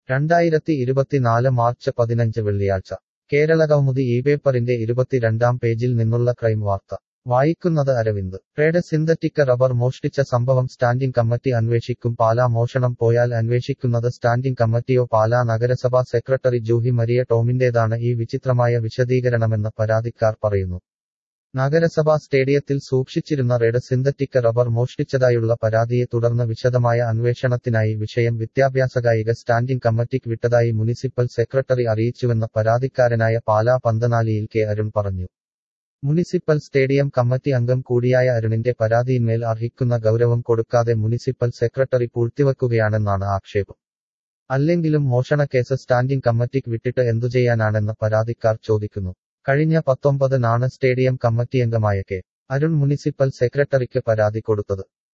രണ്ടായിരത്തി ഇരുപത്തിനാല് മാർച്ച് പതിനഞ്ച് വെള്ളിയാഴ്ച കേരള കൗമുദി ഈ പേപ്പറിന്റെ ഇരുപത്തിരണ്ടാം പേജിൽ നിന്നുള്ള ക്രൈം വാർത്ത വായിക്കുന്നത് അരവിന്ദ് റേഡ് സിന്തറ്റിക് റബ്ബർ മോഷ്ടിച്ച സംഭവം സ്റ്റാൻഡിംഗ് കമ്മിറ്റി അന്വേഷിക്കും പാലാ മോഷണം പോയാൽ അന്വേഷിക്കുന്നത് സ്റ്റാൻഡിംഗ് കമ്മിറ്റിയോ പാലാ നഗരസഭാ സെക്രട്ടറി ജൂഹി മരിയ ടോമിന്റേതാണ് ഈ വിചിത്രമായ വിശദീകരണമെന്ന് പരാതിക്കാർ പറയുന്നു നഗരസഭാ സ്റ്റേഡിയത്തിൽ സൂക്ഷിച്ചിരുന്ന റെഡ് സിന്തറ്റിക് റബ്ബർ മോഷ്ടിച്ചതായുള്ള പരാതിയെ തുടർന്ന് വിശദമായ അന്വേഷണത്തിനായി വിഷയം വിദ്യാഭ്യാസകായിക സ്റ്റാൻഡിംഗ് കമ്മിറ്റിക്ക് വിട്ടതായി മുനിസിപ്പൽ സെക്രട്ടറി അറിയിച്ചുവെന്ന് പരാതിക്കാരനായ പാലാ പന്തനാലിയിൽ കെ അരുൺ പറഞ്ഞു മുനിസിപ്പൽ സ്റ്റേഡിയം കമ്മിറ്റി അംഗം കൂടിയായ അരുണിന്റെ പരാതിയിന്മേൽ അർഹിക്കുന്ന ഗൗരവം കൊടുക്കാതെ മുനിസിപ്പൽ സെക്രട്ടറി പൂഴ്ത്തിവെക്കുകയാണെന്നാണ് ആക്ഷേപം അല്ലെങ്കിലും മോഷണക്കേസ് സ്റ്റാൻഡിംഗ് കമ്മിറ്റിക്ക് വിട്ടിട്ട് എന്തുചെയ്യാനാണെന്ന് പരാതിക്കാർ ചോദിക്കുന്നു കഴിഞ്ഞ പത്തൊമ്പതിനാണ് സ്റ്റേഡിയം കമ്മിറ്റിയംഗമായ കെ അരുൺ മുനിസിപ്പൽ സെക്രട്ടറിക്ക് പരാതി കൊടുത്തത്